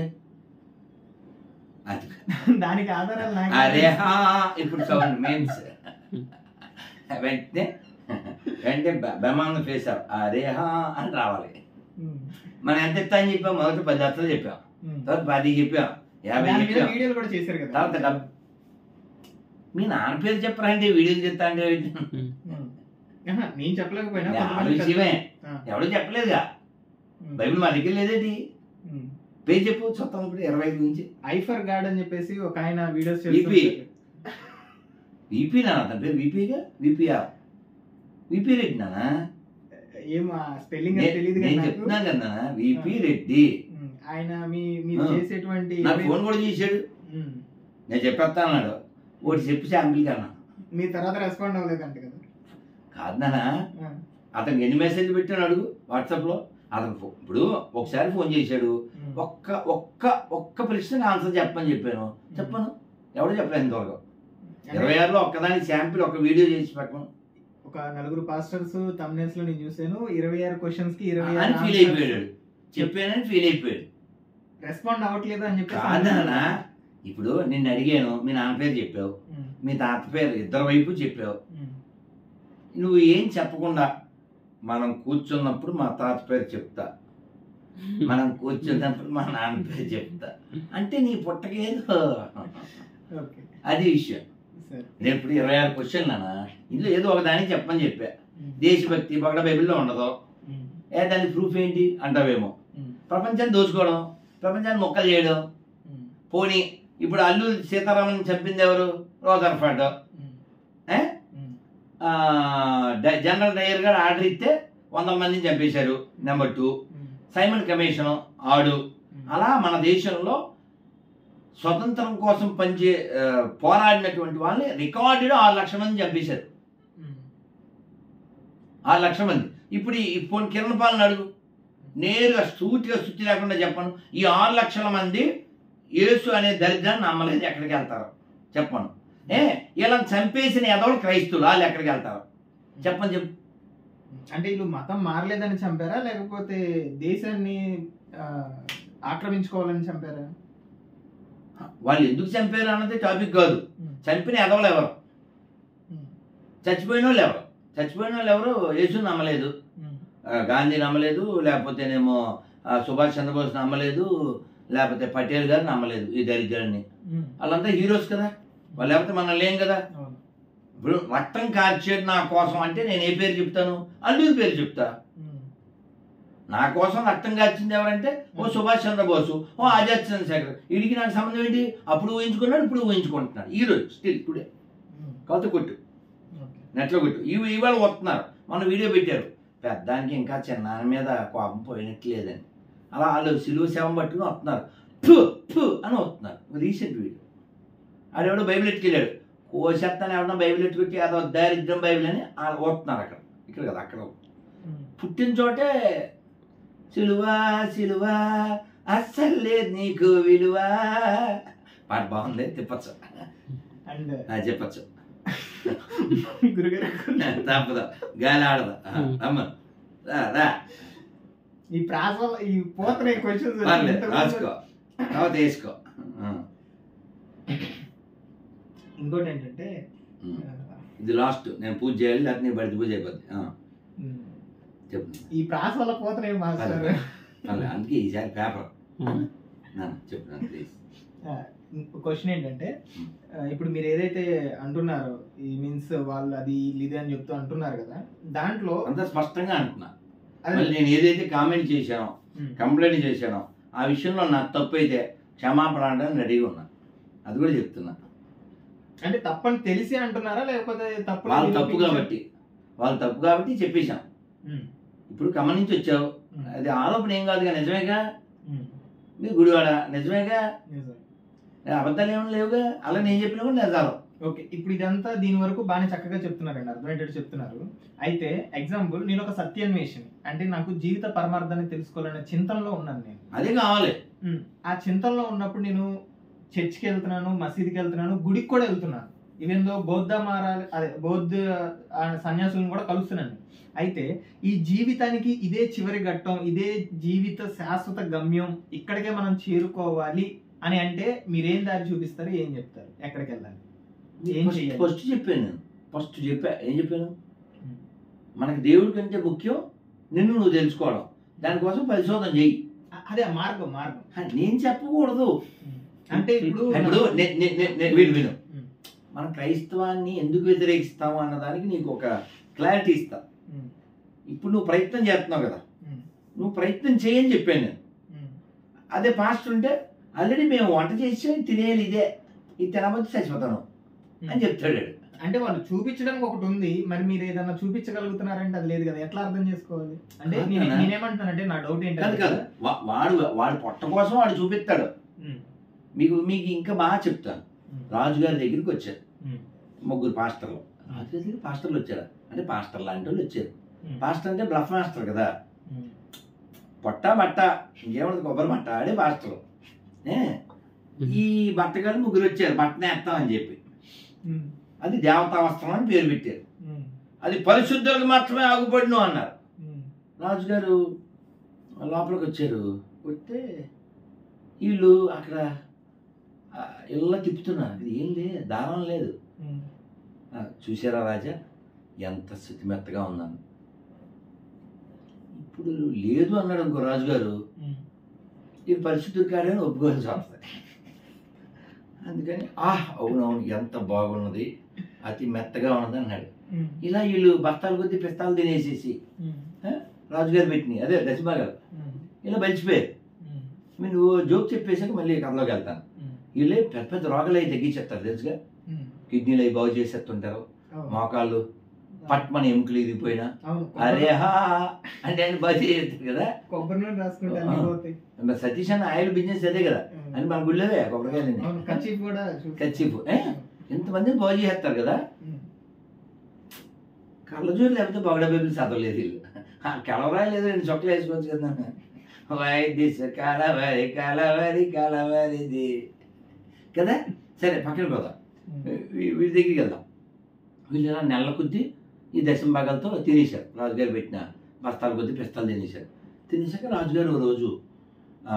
అది దానికి ఆధారాలు నాకు అరే హా, ఇప్పుడు సౌండ్ మీన్స్ వెంటనే వెంటనే బెమాన్ ఫేస్ అరే హా అని రావాలి ఉమ్, మనం ఎంత ఇస్తా అని చెప్పాం మొదట పది లక్షలు చెప్పాం ఉమ్. తర్వాత పది చెప్పాం యాభై దాని మీద చెప్పాం వీడియోలు కూడా చేశారు కదా తర్వాత డబ్బు మీ నాన్న పేరు చెప్పరా అంటే వీడియోలు చెప్తా అంటే ఉమ్. ఆహా, నేను చెప్పలేకపోయినా ఆ కొంతమంది విషయమే ఆ, ఎవడో చెప్పలేదుగా ఉమ్, బైబిల్ మా దగ్గర లేదేంటి ఉమ్. పేరు చెప్పు చూస్తాం ఇప్పుడు ఇరవై ఐదు నుంచి ఐ ఫర్ గాడ్ అని చెప్పేసి ఒక ఆయన వీడియోస్ VP. విపి నాన్న అతని పేరు విపిగా విపిఆర్ విపి రెడ్డి నాన్న ఏం స్పెల్లింగ్ నే- తెలియదు నేను కదా నాకు. చెప్తున్నాను కదా నాన్న విపి రెడ్డి ఉమ్, ఆయన మీ మీరు ఆ. చేసేటువంటి నాకు ఫోన్ కూడా చేశాడు ఉమ్, నేను చెప్పేస్తా అన్నాడు ఒకటి చెప్పి శాంపిల్ కన్నా మీ తర్వాత రెస్పాండ్ అవ్వలేదంట కదా కాదు నాన్న ఆ, అతనికి ఎన్ని మెసేజ్ పెట్టాను అడుగు వాట్సాప్లో అతను ఫో- ఇప్పుడు ఒకసారి ఫోన్ చేశాడు ఉమ్, ఒక్క ఒక్క ఒక్క ప్రశ్నకు ఆన్సర్ చెప్పని చెప్పాను చెప్పను ఎవడో చెప్పలేదు ఇంతవరకు అంటే ఇరవై ఆరులో ఒక్కదానికి శాంపిల్ ఒక వీడియో చేసి పెట్టను ఒక నలుగురు పాస్టర్స్ తమ్నేల్స్ లో నేను చూసాను ఇరవై ఆరు క్వశ్చన్స్ కి ఇరవై అని ఫీల్ అయిపోయాడు చెప్పానని ఫీల్ అయిపోయాడు రెస్పాండ్ అవ్వట్లేదు అని చెప్పేసి కాదనా ఇప్పుడు నిన్ను అడిగాను మీ నాన్న పేరు చెప్పావు ఉమ్, మీ తాత పేరు ఇద్దరు వైపు చెప్పావు ఉమ్, నువ్వు ఏం చెప్పకుండా మనం కూర్చున్నప్పుడు మా తాత పేరు చెప్తా మనం కూర్చున్నప్పుడు మా నాన్న పేరు చెప్తా అంటే నీ పుట్టకేదో ఓకే అది విషయం సరే నేను ఇప్పుడు ఇరవై ఆరు క్వశ్చన్ నాన్న ఇందులో ఏదో ఒక దానికి చెప్పని చెప్పా దేశభక్తి పగడ బైబిల్లో ఉండదు ఏ దాని ప్రూఫ్ ఏంటి అంటావేమో ప్రపంచాన్ని దోచుకోవడం ప్రపంచాన్ని మొక్కలు చేయడం పోనీ ఇప్పుడు అల్లు సీతారామన్ చంపింది ఎవరు రోదర్ఫర్డ్ ఏ? ఆ, డ- జనరల్ డయర్ గారు ఆర్డర్ ఇస్తే వంద మందిని చంపేశారు నెంబర్ టూ సైమన్ కమిషన్ ఆడు అలా మన దేశంలో స్వతంత్రం కోసం పనిచే ఆ, పోరాడినటువంటి వాళ్ళని రికార్డెడ్ ఆరు లక్షల మంది చంపేశారు ఆరు లక్షల మంది ఇప్పుడు ఈ ఇప్పుడు కిరణ్ పాలన అడుగు నేరుగా సూటిగా శుద్ధి లేకుండా చెప్పను ఈ ఆరు లక్షల మంది యేసు అనే దరిద్రాన్ని నమ్మలేదు ఎక్కడికి వెళ్తారు చెప్పను ఏ ఇలా చంపేసిన ఎదవలు క్రైస్తువులు వాళ్ళు ఎక్కడికి వెళ్తారు చెప్పని చెప్పు అంటే వీళ్ళు మతం మారలేదని చంపారా లేకపోతే దేశాన్ని ఆ, ఆక్రమించుకోవాలని చంపారా వాళ్ళు ఎందుకు చంపారు అన్నది టాపిక్ కాదు చంపిన ఎదవలు ఎవరు చచ్చిపోయిన వాళ్ళు ఎవరు చచ్చిపోయిన వాళ్ళు ఎవరు యేసు నమ్మలేదు ఆ, గాంధీ నమ్మలేదు లేకపోతేనేమో ఆ, సుభాష్ చంద్రబోస్ నమ్మలేదు లేకపోతే పటేల్ గారు నమ్మలేదు ఈ దరిద్రాన్ని వాళ్ళంతా హీరోస్ కదా వాళ్ళు లేకపోతే మనం లేం కదా అవును. ఇప్పుడు రక్తం కార్చేది నా కోసం అంటే నేను ఏ పేరు చెప్తాను అల్లు పేరు చెప్తా నా కోసం రక్తం కార్చింది ఎవరంటే ఓ సుభాష్ చంద్రబోసు ఓ ఆజాద్ చంద్రశేఖర్ వీడికి నాకు సంబంధం ఏంటి అప్పుడు ఊహించుకున్నాడు ఇప్పుడు ఊహించుకుంటున్నాడు ఈ రోజు స్టిల్ టుడే కౌత కొట్టు ఓకే. నెట్లో కొట్టు ఇవి ఇవాళ వస్తున్నారు మన వీడియో పెట్టారు పెద్దానికి ఇంకా చిన్నాన్న మీద కోపం పోయినట్లేదని అలా వాళ్ళు సిలువ శవం పట్టుకుని వస్తున్నారు ఫు ఫు అని వస్తున్నారు రీసెంట్ వీడియో ఆడెవడో బైబిల్ ఎట్టుకెళ్ళాడు కోసేస్తాను ఎవడన్నా బైబిల్ ఎట్టుకొచ్చి అదో దారిద్ర్యం బైబిల్ అని వాళ్ళు వస్తున్నారు అక్కడ ఇక్కడ కదా అక్కడ పుట్టిన చోటే సిలువ సిలువ అస్సలు లేదు నీకు విలువ పాట బాగుంది తిప్పచ్చు అండ్ ఆ, చెప్పచ్చు గురుగారు తప్పదు గాలి ఆడదు ఆ, అమ్మ రా, రా ఈ ప్రాస ఈ పోతన క్వశ్చన్స్ పర్లేదు రాసుకో తర్వాత వేసుకో ఆ, ఇంకోటి ఏంటంటే ఉమ్. ఆ, ఇది లాస్ట్ నేను పూజ చేయాలి లేకపోతే నీ బడిది పూజ అయిపోద్ది ఆ, ఉమ్, చెప్పు ఈ ప్రాస వల్ల పోతన ఏం మాస్టర్ పర్లేదు. పర్లేదు. అందుకే ఈసారి పేపర్ నాన్న చెప్పు నాన్న ప్లీజ్ క్వశ్చన్ ఏంటంటే ఉమ్. ఆ, ఇప్పుడు మీరు ఏదైతే అంటున్నారో ఈ మీన్స్ వాళ్ళు అది వీళ్ళు ఇది అని చెప్తూ అంటున్నారు కదా దాంట్లో అంత స్పష్టంగా అంటున్నా అది మళ్ళీ నేను ఏదైతే కామెంట్ చేశానో ఉమ్, కంప్లైంట్ చేశానో ఆ విషయంలో నాకు తప్పు అయితే క్షమాపణ అనడానికి రెడీగా ఉన్నా అది కూడా చెప్తున్నా అంటే తప్పని తెలిసి అంటున్నారా లేకపోతే తప్పు వాళ్ళు తప్పు కాబట్టి వాళ్ళు తప్పు కాబట్టి చెప్పేశాం ఇప్పుడు గమనించి వచ్చావు అది ఆరోపణ ఏం కాదుగా నిజమేగా మీ గుడివాడ నిజమేగా అబద్ధాలు ఏమైనా లేవుగా అలా నేను చెప్పినా కూడా నిజాలు ఓకే ఇప్పుడు ఇదంతా దీని వరకు బాగానే చక్కగా చెప్తున్నారండి అర్థమయ్యేటట్టు చెప్తున్నారు అయితే ఎగ్జాంపుల్ నేను ఒక సత్యాన్వేషిని అంటే నాకు జీవిత పరమార్థాన్ని తెలుసుకోవాలనే చింతనలో ఉన్నాను నేను అదే కావాలి ఉమ్, ఆ చింతనలో ఉన్నప్పుడు నేను చర్చ్కి వెళ్తున్నాను మసీదుకి వెళ్తున్నాను గుడికి కూడా వెళ్తున్నాను ఈవెన్ దో బౌద్ధ మారాలి అదే బౌద్ధ ఆ, సన్యాసులను కూడా కలుస్తున్నాను అయితే ఈ జీవితానికి ఇదే చివరి ఘట్టం ఇదే జీవిత శాశ్వత గమ్యం ఇక్కడికే మనం చేరుకోవాలి అని అంటే మీరేం దారి చూపిస్తారు ఏం చెప్తారు ఎక్కడికి వెళ్ళాలి ఏం ఫస్ట్ చెయ్యాలి? ఫస్ట్ చెప్పాను నేను ఫస్ట్ చెప్పా ఏం చెప్పాను ఉమ్. మనకి దేవుడి కంటే ముఖ్యం నిన్ను నువ్వు తెలుసుకోవడం దానికోసం పరిశోధన చెయ్యి అ- అదే ఆ మార్గం మార్గం హ, నేను చెప్పకూడదు అంటే ఇప్పుడు ఇప్పుడు నే- నే- నే- నే- విను విను ఉమ్. మన క్రైస్తవాన్ని ఎందుకు వ్యతిరేకిస్తాము అన్నదానికి నీకు ఒక క్లారిటీ ఇస్తా ఉమ్. ఇప్పుడు నువ్వు ప్రయత్నం చేస్తున్నావు కదా ఉమ్. నువ్వు ప్రయత్నం చేయని చెప్పాను నేను ఉమ్. అదే పాస్ట్ ఉంటే ఆల్రెడీ మేము వంట చేసి తినేయాలి ఇదే ఇది తినబోతే చచ్చిపోతాను అని చెప్తాడు వాడు. అంటే వాళ్ళు చూపించడానికి ఒకటి ఉంది మరి మీరు ఏదన్నా చూపించగలుగుతున్నారంటే అది లేదు కదా ఎట్లా అర్థం చేసుకోవాలి అంటే కాదు నేను- నాన్న. నేనేమంటున్నానంటే నా డౌట్ కాదు ఏంటంటే కాదు వా- వాడు వాడు పొట్ట కోసం వాడు చూపిస్తాడు ఉమ్. మీకు మీకు ఇంకా బాగా చెప్తాను ఉమ్. రాజుగారి దగ్గరికి వచ్చారు ఉమ్. ముగ్గురు పాస్టర్లు రాజుగారి దగ్గర పాస్టర్లు వచ్చారు అంటే పాస్టర్ లాంటి వాళ్ళు వచ్చారు ఉమ్. పాస్టర్ అంటే బ్లఫ్ మాస్టర్ కదా ఉమ్. పొట్ట బట్ట ఇంకేముంది కొబ్బరి బట్ట ఆడే పాస్టర్ ఏ ఈ బట్టగారు ముగ్గురు వచ్చారు బట్టనే ఎత్తామని చెప్పి ఉమ్. అది దేవతా వస్త్రం అని పేరు పెట్టారు ఉమ్. అది పరిశుద్ధులకు మాత్రమే ఆగుపడిను అన్నారు ఉమ్. రాజుగారు లోపలికి వచ్చారు వస్తే వీళ్ళు అక్కడ ఆ, ఇళ్ళ తిప్పుతున్నారు అది ఏం లేదు దారం లేదు ఉమ్. ఆ, చూసారా రాజా ఎంత శుతిమెత్తగా ఉన్నాను ఇప్పుడు లేదు అన్నాడు ఇంకో రాజుగారు ఉమ్, ఈ పరిస్థితులు కాడని ఒప్పుకోవాల్సి వస్తుంది అందుకని ఆహ్ అవునవును ఎంత బాగున్నది అతి మెత్తగా ఉన్నది అన్నాడు ఉమ్, ఇలా వీళ్ళు బస్తాలు కొద్ది పిస్తాలు తినేసేసి ఉమ్, రాజుగారు పెట్టినాయి అదే దశభాగాలు ఉమ్, ఇలా బలిచిపోయారు ఉమ్, మీరు నువ్వు జోక్ చెప్పేసాక మళ్ళీ కథలోకి వెళ్తాను ఉమ్, వీళ్ళే పెద్ద పెద్ద రోగాలు అవి తగ్గించేస్తారు తెలుసుగా ఉమ్. కిడ్నీలు అవి బాగు చేసేస్తుంటారు అవును. మోకాళ్ళు పట్మని ఎముకలు ఇరిగిపోయినా అవును అరే హా అంటే ఆయన బాగు చేస్తారు కదా కొబ్బరి నూనె రాసుకుంటే అన్ని పోతాయి మరి సతీష్ అన్న ఆయిల్ బిజినెస్ అదే కదా అని మన గుళ్ళవే కొబ్బరికాయలు అవును కచ్చిప్ కూడా చూసి- కచ్చిపు ఏ? ఇంతమందిని బాగు చేస్తారు కదా ఉమ్, కళ్ళజోడు లేకపోతే బగడ బేబీలు చదవలేదు వీళ్ళు ఆ కలవరాయి లేదు రెండు చొక్కలు వేసుకోవచ్చు కదా వైద్య కలవరి కలవరి కలవరిది కదా సరే పక్కన పోదాం ఉమ్, వీ- వీడి దగ్గరికి వెళ్దాం వీళ్ళు ఇలా నెలల కొద్దీ ఈ దశం భాగాలతో తినేశారు రాజుగారు పెట్టిన బస్తాల కొద్దీ పిస్తాలు తినేశారు తినేశాక రాజుగారు ఓ రోజు ఆ,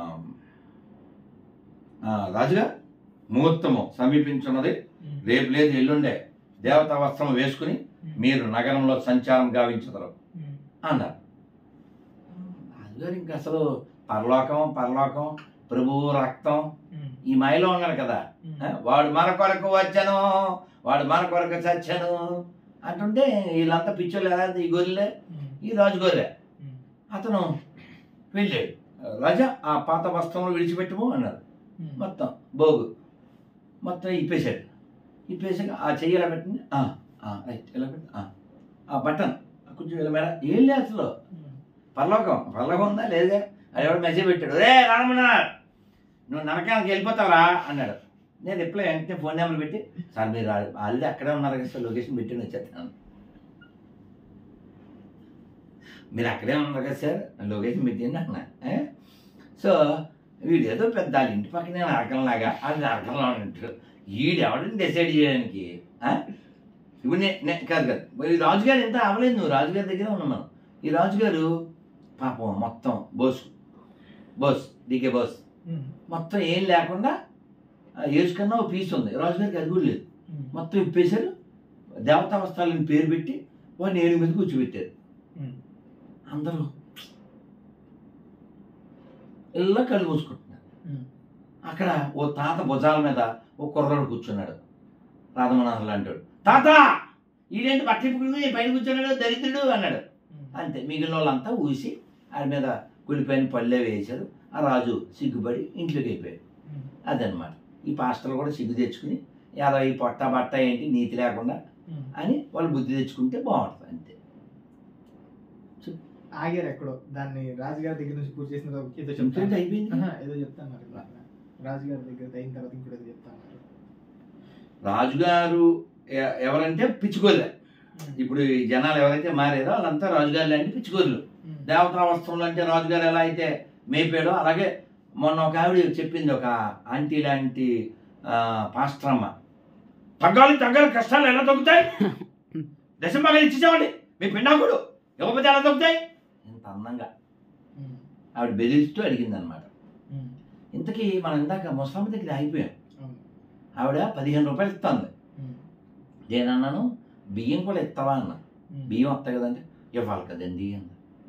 ఆ, రాజుగారు ముహూర్తము సమీపించున్నది ఉమ్, రేపు లేదు ఎల్లుండే దేవతా వస్త్రం వేసుకుని ఉమ్, మీరు నగరంలో సంచారం గావించదరు ఉమ్, అన్నారు రాజుగారు ఇంకా అసలు పరలోకం పరలోకం ప్రభువు రక్తం ఉమ్, ఈ మాయలో ఉన్నారు కదా ఉమ్, ఆ, వాడు మన కొరకు వచ్చాను వాడు మన కొరకు చచ్చాను అంటుంటే వీళ్ళంతా పిచ్చోళ్ళు ఎలా ఈ గొర్రెలే ఉమ్, ఈ రాజు గొర్రె ఉమ్, అతను వెళ్ళాడు రాజా ఆ పాత వస్త్రంలో విడిచిపెట్టుము అన్నారు ఉమ్, మొత్తం బోగు మొత్తం ఇప్పేశాడు ఇప్పేసాక ఆ చెయ్యి ఎలా పెట్టింది ఆ, ఆ, రైట్ ఇలా పెట్టి ఆ, ఆ బటన్ కొంచెం ఇలా మేడ ఏం లేదు అసలు ఉమ్, పరలోకం పరలోకం ఉందా లేదా అది ఎవడు మెసేజ్ పెట్టాడు రే రామణ నువ్వు నరకానికి వెళ్ళిపోతావరా అన్నాడు నేను రిప్లై వెంటనే ఫోన్ నెంబర్ పెట్టి సార్ మీరు ఆల్రెడీ అక్కడే ఉన్నారు కదా సార్ లొకేషన్ పెట్టి వచ్చేస్తాను మీరు అక్కడే ఉన్నారు కదా సార్ లొకేషన్ పెట్టింది అన్న ఏ? సో వీడు ఏదో పెద్ద వాళ్ళ ఇంటి పక్కనే నరకంలాగా అది నరకంలో ఉంటాడు వీడు ఎవడని డిసైడ్ చేయడానికి ఆ? ఇప్పుడు నే నే- కాదు కాదు ఈ రాజుగారు ఎంత అవ్వలేదు నువ్వు రాజుగారి దగ్గర ఉన్నాం మనం ఈ రాజుగారు పాపం మొత్తం బోస్ బోస్ డీకే బోస్ ఉమ్, మొత్తం ఏం లేకుండా వేసుకున్న ఒక పీస్ ఉంది రాజుగారికి అది కూడా లేదు ఉమ్, మొత్తం ఇప్పేశారు దేవతా వస్త్రాలని పేరు పెట్టి వాడిని ఏనుగు మీద కూర్చోబెట్టారు ఉమ్, అందరూ ఇలా కళ్ళు మూసుకుంటున్నారు ఉమ్, అక్కడ ఓ తాత భుజాల మీద ఓ కుర్రాడు కూర్చున్నాడు రాధమనాథులు అంటాడు తాత ఈడేంటి పట్టింపుకుని పైన కూర్చున్నాడు దరిద్రుడు అన్నాడు ఉమ్, అంతే మిగిలిన వాళ్ళంతా ఊసి ఆయన మీద కులిపోయిన పళ్ళే వేశారు ఆ రాజు సిగ్గుపడి ఇంట్లోకి వెళ్ళిపోయాడు ఉమ్, అదనమాట ఈ పాస్టర్లు కూడా సిగ్గు తెచ్చుకుని యాదో ఈ పొట్ట బట్ట ఏంటి నీతి లేకుండా ఉమ్. అని వాళ్ళు బుద్ధి తెచ్చుకుంటే బాగుంటుంది అంతే ఆగారు ఎక్కడో దాన్ని రాజుగారి దగ్గర నుంచి పూర్తి చేసిన తర్వాత ఏదో ఇంకేంటి చెప్తాను అయిపోయింది ఆహా, ఏదో చెప్తాను మరి రాజుగారి దగ్గర అయిన తర్వాత ఇంకోటి ఏదో చెప్తాను రాజుగారు ఎ- ఎవరంటే పిచ్చుకోలే ఇప్పుడు ఈ జనాలు ఎవరైతే మారారో వాళ్ళంతా రాజుగారు లాంటి పిచ్చుకోదులు దేవతా వస్త్రంలో అంటే రాజుగారు ఎలా అయితే మేపాడో అలాగే మొన్న ఒక ఆవిడ చెప్పింది ఒక ఆంటీ లాంటి ఆ, పాస్టరమ్మ తగ్గాలి తగ్గాలి కష్టాలు ఎలా తగ్గుతాయి దశంబాగా ఇచ్చేసామండి మీ పిండాకుడు ఇవ్వకపోతే ఎలా తగ్గుతాయి ఇంత అందంగా ఆవిడ బెదిరిస్తూ అడిగింది అనమాట ఇంతకీ మనం ఇందాక ముసలమ్మ దగ్గర ఆగిపోయాం ఆవిడ పదిహేను రూపాయలు ఇస్తుంది నేనన్నాను బియ్యం కూడా ఇస్తావా అన్న బియ్యం వస్తాయి కదంటే ఇవ్వాలి కదండి అన్న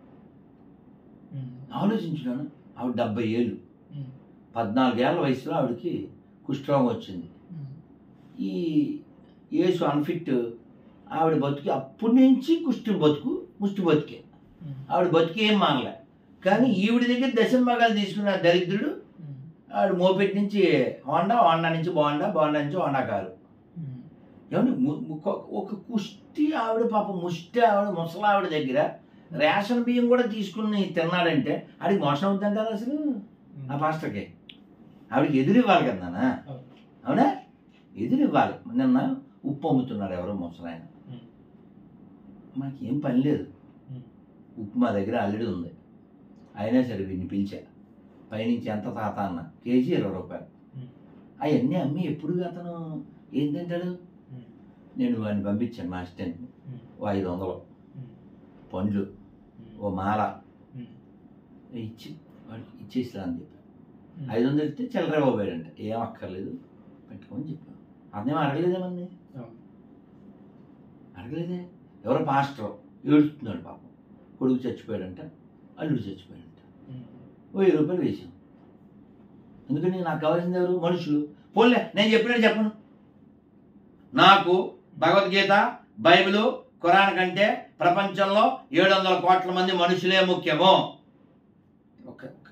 ఆలోచించినాను ఆవిడ డెబ్బై ఏళ్ళు పద్నాలుగేళ్ల వయసులో ఆవిడకి కుష్ఠరోగం వచ్చింది ఈ యేసు అన్ఫిట్ ఆవిడ బతుకి అప్పటి నుంచి కుష్టి బతుకు ముష్టి బతుకే ఆవిడ బతుకు ఏం మానలే కానీ ఈవిడ దగ్గర దశంభాగాలు తీసుకున్న దరిద్రుడు ఆవిడ మోపెట్ నుంచి హోండా హోండా నుంచి బాండా బాండా నుంచి హోండా కారు ఏమంటే ము- ము- ఒక కుష్టి ఆవిడ పాప ముష్టి ఆవిడ ముసలి ఆవిడ దగ్గర రేషన్ బియ్యం కూడా తీసుకుని తిన్నాడంటే ఆడికి మోసం అవుతుందంటారు అసలు ఆ పాస్టర్కి ఆవిడకి ఎదురు ఇవ్వాలి కదా నాన్న అవును. అవునా ఎదురు ఇవ్వాలి నిన్న ఉప్పు అమ్ముతున్నాడు ఎవరో ముసలాయన ఉం. మనకి ఏం పని లేదు ఉం. ఉప్పు మా దగ్గర ఆల్రెడీ ఉంది అయినా సరే వీడిని పిలిచా పైనుంచి ఎంత తాత అన్న కేజీ ఇరవై రూపాయలు ఉం. అవన్నీ అమ్మి ఎప్పుడు అతను ఏం తింటాడు ఉం. నేను వాడిని పంపించాను మా అసిస్టెంట్ని ఉం. ఓ ఐదు వందలు పండ్లు ఓ మాల ఉం. ఇచ్చి వాడికి ఇచ్చేసిరా అని చెప్పాను ఐదు వందలు ఇస్తే చిల్లర ఇవ్వబోయాడంట ఏం అక్కర్లేదు పెట్టుకోమని చెప్పాను అతనేం అడగలేదేమని అవును. అడగలేదే ఎవరో పాస్టర్ ఏడుస్తున్నాడు పాపం కొడుకు చచ్చిపోయాడంట అల్లుడు చచ్చిపోయాడు వెయ్యి రూపాయలు వేసాం ఎందుకని నాకు కావాల్సింది ఎవరు మనుషులు పోలే నేను చెప్పినట్టు చెప్పను నాకు భగవద్గీత బైబిలు ఖురాన్ కంటే ప్రపంచంలో ఏడు వందల కోట్ల మంది మనుషులే ముఖ్యము ఒక్క ఒక్క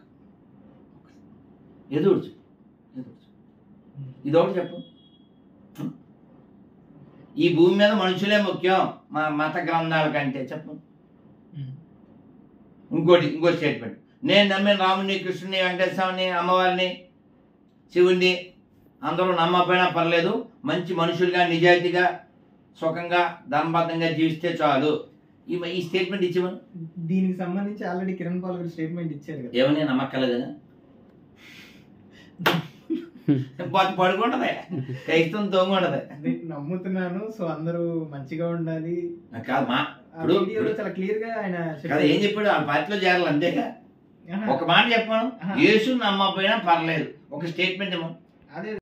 ఏదో ఒకటి చెప్పు ఏదో ఒకటి చెప్పు. ఇదొకటి చెప్పు ఈ భూమి మీద మనుషులే ముఖ్యం మా మత గ్రంథాల కంటే చెప్పు ఇంకోటి ఇంకో స్టేట్మెంట్ నేను నమ్మిన రాముని కృష్ణుని వెంకటేశ్వరుని అమ్మవారిని శివుణ్ణి అందరూ నమ్మకపోయినా పర్లేదు మంచి మనుషులుగా నిజాయితీగా సుఖంగా ధర్మబద్ధంగా జీవిస్తే చాలు ఈ ఈ స్టేట్మెంట్ ఇచ్చేమని దీనికి సంబంధించి ఆల్రెడీ కిరణ్ పాల్ గారు స్టేట్మెంట్ ఇచ్చారు కదా ఏమని నమ్మక్కలేదని బతి పడుకుంటది కైతం తొంగుంటది నేను నమ్ముతున్నాను సో అందరూ మంచిగా ఉండాలి కాదు మా ఆ ఇప్పుడు- వీడియోలో చాలా క్లియర్ గా ఆయన కదా ఏం చెప్పాడు ఆ పార్టీలో చేరాలి అంతేగా ఆహా, ఒక మాట చెప్పాను ఆహా. యేసు నమ్మకపోయినా పర్లేదు ఒక స్టేట్మెంట్ ఏమో అదే